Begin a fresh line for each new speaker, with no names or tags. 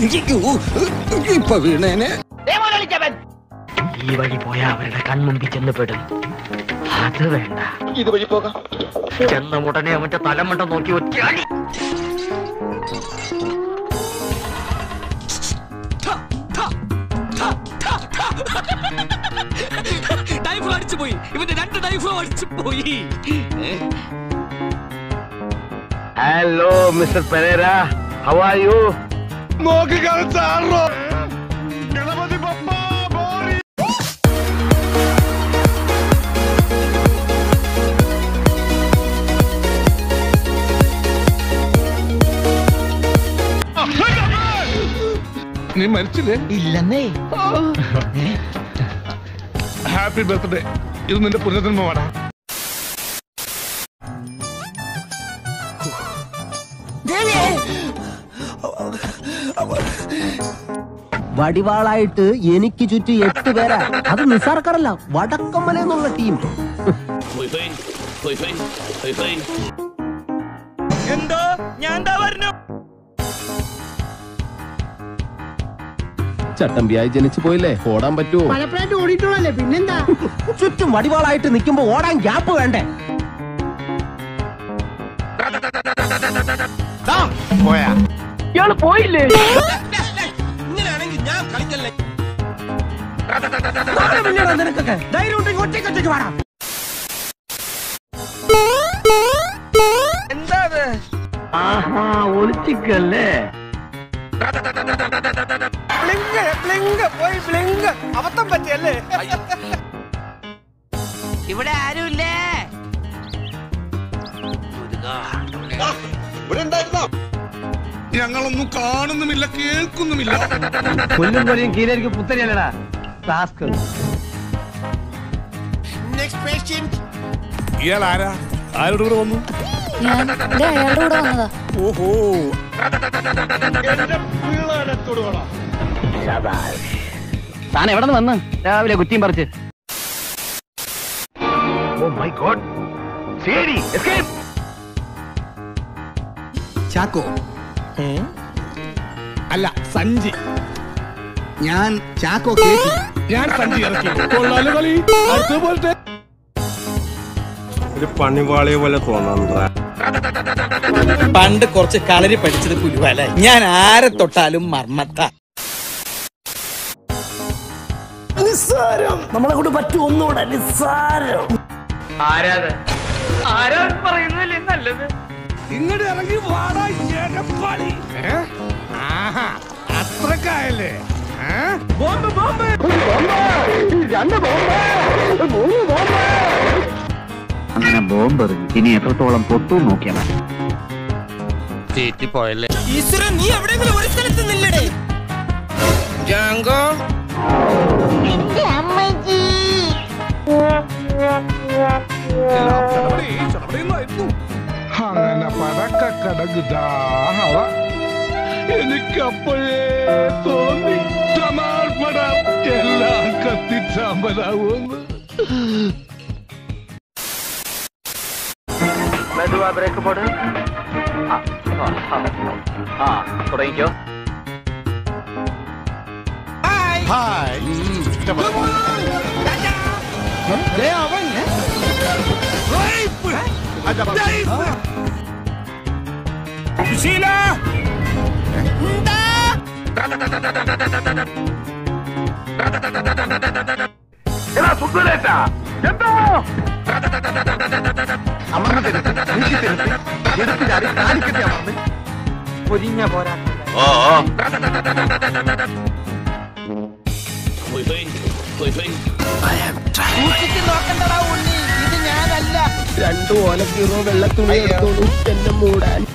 ഇപ്പൊ വീണേനെ
ഈ വഴി പോയാ അവരുടെ കൺമുമ്പിൽ ചെന്ന് പെടും അത് വേണ്ട
ഇതുവഴി പോകാം
ചെന്ന ഉടനെ അവന്റെ തലമണ്ട നോക്കി ഒറ്റയാടി
ഡൈഫ്ലോ അടിച്ചു പോയി ഇവന്റെ രണ്ട് ഡൈഫ്ലോ അടിച്ചു പോയി
hello mister Pereira how are you
നോക്കി കളിച്ചാറോ ഗണപതി പപ്പ ബോറി
നീ മരിച്ചില്ലേ
ഇല്ലെന്നേ
ഹാപ്പി ബർത്ത്ഡേ ഇത് നിന്റെ പുനർജന്മമാടാ
വടിവാളായിട്ട് എനിക്ക് ചുറ്റും എട്ട് പേരാ അത് നിസാർക്കാരല്ല വടക്കമ്മല എന്നുള്ള ടീം
എന്തോ ഞാൻ എന്താ പറഞ്ഞു
ചട്ടമ്പിയായി ജനിച്ചു പോയില്ലേ ഓടാൻ പറ്റുമോ
പലപ്പോഴായിട്ട് ഓടിയിട്ടുള്ളല്ലേ പിന്നെന്താ
ചുറ്റും വടിവാളായിട്ട് നിൽക്കുമ്പോ ഓടാൻ ഗ്യാപ്പ് വേണ്ടേ
പോയാ
ഇയാള് പോയില്ലേ
നിനക്കൊക്കെ ധൈര്യം ഉണ്ടെങ്കിൽ ഒറ്റയ്ക്ക് ഒറ്റയ്ക്ക് വാടാ
ആഹാ ഒളിച്ചിക്കല്ലേ
ഇവിടെ ആരുമില്ലേ
ഞങ്ങളൊന്നും കാണുന്നുമില്ല കേൾക്കുന്നുമില്ല
കൊല്ലും കൊല്ലും കീഴേക്ക് പുത്തരിയല്ലടാ ടാസ്ക്
ഇയാൾ ആരാ ആരോട് കൂടെ വന്നു
ഞാൻ ദേ അയാളുടെ കൂടെ വന്നതാ
ഓഹോ
താൻ എവിടെ നിന്ന് വന്ന് രാവിലെ കുറ്റിയും പറിച്ച് ഓ മൈ ഗോഡ് ശരി എസ്കേപ്പ്
ചാക്കോ അല്ല സഞ്ചി ഞാൻ ചാക്കോ കേട്ടി
ഞാൻ സഞ്ചി ഇറക്കി കൊള്ളാലോ കളി അടുത്ത പോലത്തെ
ഒരു പണിവാളിയെ പോലെ തോന്നാ
പണ്ട് കുറച്ച് കളരി പഠിച്ചത് കുരുവാല ഞാൻ ആരെ തൊട്ടാലും മർമ്മത്ത
നമ്മളെ കൊണ്ട് പറ്റും ഒന്നുകൂടെ നിസ്സാരം
ആരാത് ആരാ പറയുന്നല്ലേ നല്ലത്
ഇങ്ങോട്ട് ഇറങ്ങി വാടാ ഏകപ്പാടി ഏ? ആഹാ അത്രക്കായല്ലേ ഏ? ബോംബ് ബോംബ്
അങ്ങനെ ബോംബ് എറിഞ്ഞു ഇനി എത്രത്തോളം പൊട്ടു നോക്കിയാൽ മതി
ഈശ്വര നീ എവിടെയെങ്കിലും ഒരു സ്ഥലത്ത് നില്ലടേ ജാങ്കോ
ചടപടി, ചടപടിയൊന്നുമായിരുന്നു. അങ്ങനെ പടക്ക കടകുതാഹവ എനിക്കപ്പോഴേ തോന്നി ചമാർപടം എല്ലാം കത്തിച്ചാമ്പലാവുമെന്ന്
മെതുവാ ബ്രേക്ക് പോട് ആ, ആ, ആ. ആ തുടങ്ങിക്കോ പൊരിഞ്ഞ പോരാ
നോക്കണ്ടടാ ഉണ്ണി ഇത് ഞാനല്ല
രണ്ടു ഓലക്കീറോ വെള്ളത്തുണി എടുത്തോളൂ എന്നെ മൂടാൻ